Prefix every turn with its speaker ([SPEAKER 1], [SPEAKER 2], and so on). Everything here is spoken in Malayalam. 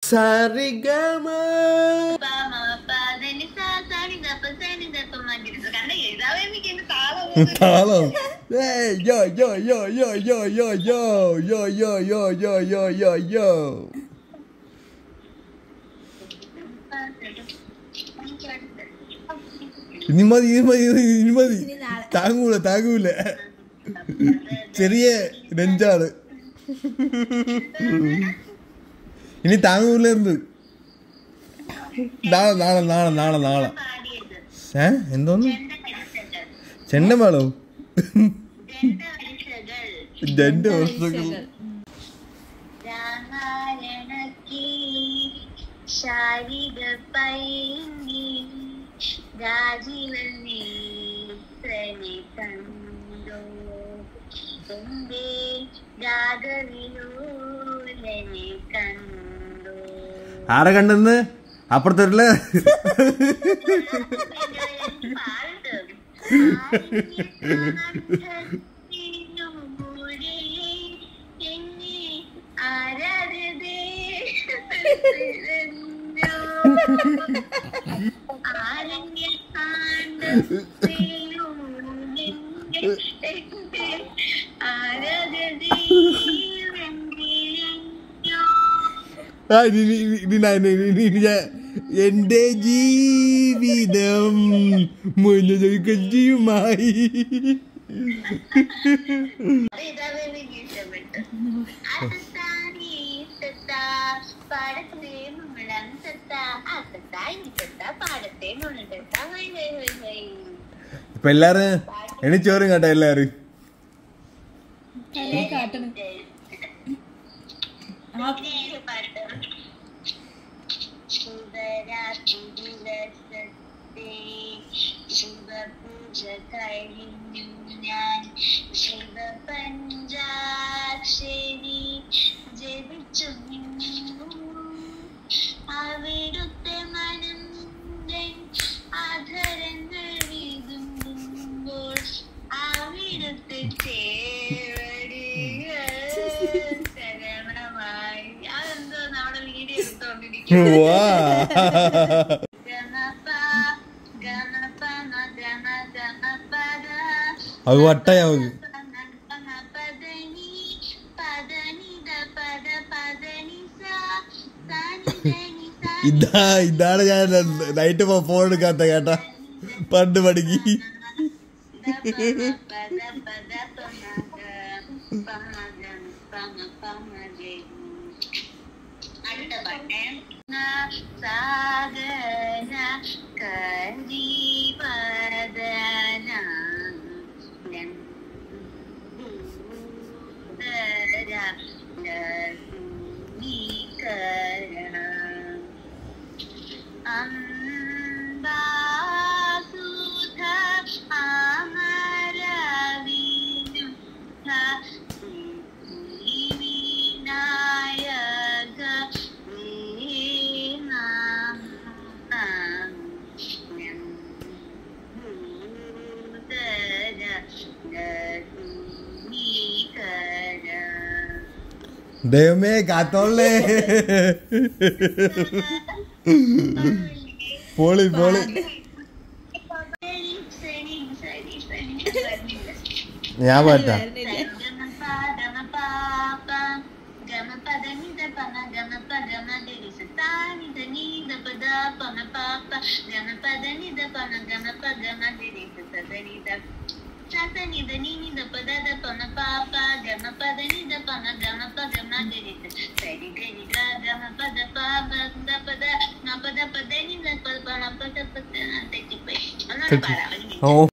[SPEAKER 1] സരിഗമ താളം ഏയ് യോ യോ യോ യോ യോ യോ യോ യോ യോ യോ യോ യോ യോ യോ ഇനി മതി ഇനി മതി ഇനി മതി
[SPEAKER 2] ഇനി നാളെ.
[SPEAKER 1] താങ്ങൂല താങ്ങൂല ചെറിയ നെഞ്ചാണ് ഇനി താങ്ങൂല എന്ത് നാളെ നാളെ നാളെ നാളെ നാളെ ഏ എന്തോന്ന് ചെണ്ടമേളോ രണ്ട് വർഷങ്ങൾ
[SPEAKER 3] ശാരിക പൈങ്ങി രാജീവൻ നേത്രനെ കണ്ടോ എന്റെ രാഗവിലോലനെ കണ്ടോ
[SPEAKER 1] ആരെ കണ്ടെന്ന് അപ്പുറത്തൊരുള്ള
[SPEAKER 3] പാടും എന്നെ ആരാധതേ ആരണ്യ ആരാധതേ
[SPEAKER 1] ആ, ഇനി- ഇനി- ഇനി ഞാൻ- ഇനി- ഇനി- ഇനി ഞാൻ എന്റെ ജീവിതം മുഴുവനുമായി ഇപ്പൊ എല്ലാരും എണിച്ചോറും കേട്ടോ എല്ലാരും
[SPEAKER 2] എല്ലാം കാട്ടണം ആ
[SPEAKER 3] ശിവപൂജ കഴിഞ്ഞു ഞാൻ ശിവപഞ്ചാക്ഷരി ജപിച്ചു നിന്നു അവിടുത്തെ മനം അധരങ്ങൾ വിതുമ്പോൾ അവിടുത്തെ ചേവടികൾ ശരണമായി അതെന്തോ നമ്മുടെ വീഡിയോ എടുത്തോണ്ടിരിക്കും
[SPEAKER 1] വാ
[SPEAKER 3] ഗണപ ഗണപ ഗണ ഗണപദ
[SPEAKER 1] അത് വട്ടയാവും
[SPEAKER 3] പദനി പദനി ദ പദ പദനി സ സനി ധനി സ
[SPEAKER 1] ഇതാ ഇതാണ് ഞാൻ നൈറ്റ് ഫോൺ എടുക്കാത്ത കേട്ടാ പണ്ട് പഠിക്ക്
[SPEAKER 3] പദ പദ പമഗ പമഗ പമ പമഗ അടുത്ത പാട്ട് സാഗര കരീപദന അംബാസുധ അമരവിനുധ വിനായക
[SPEAKER 1] ദൈവമേ കാത്തോളേ പോളി പോളി ഞാൻ പാട്ടാ
[SPEAKER 3] തെറ്റിപ്പോയി ഒന്നുകൂടെ പാടാം ഒരു minute.
[SPEAKER 1] ഓ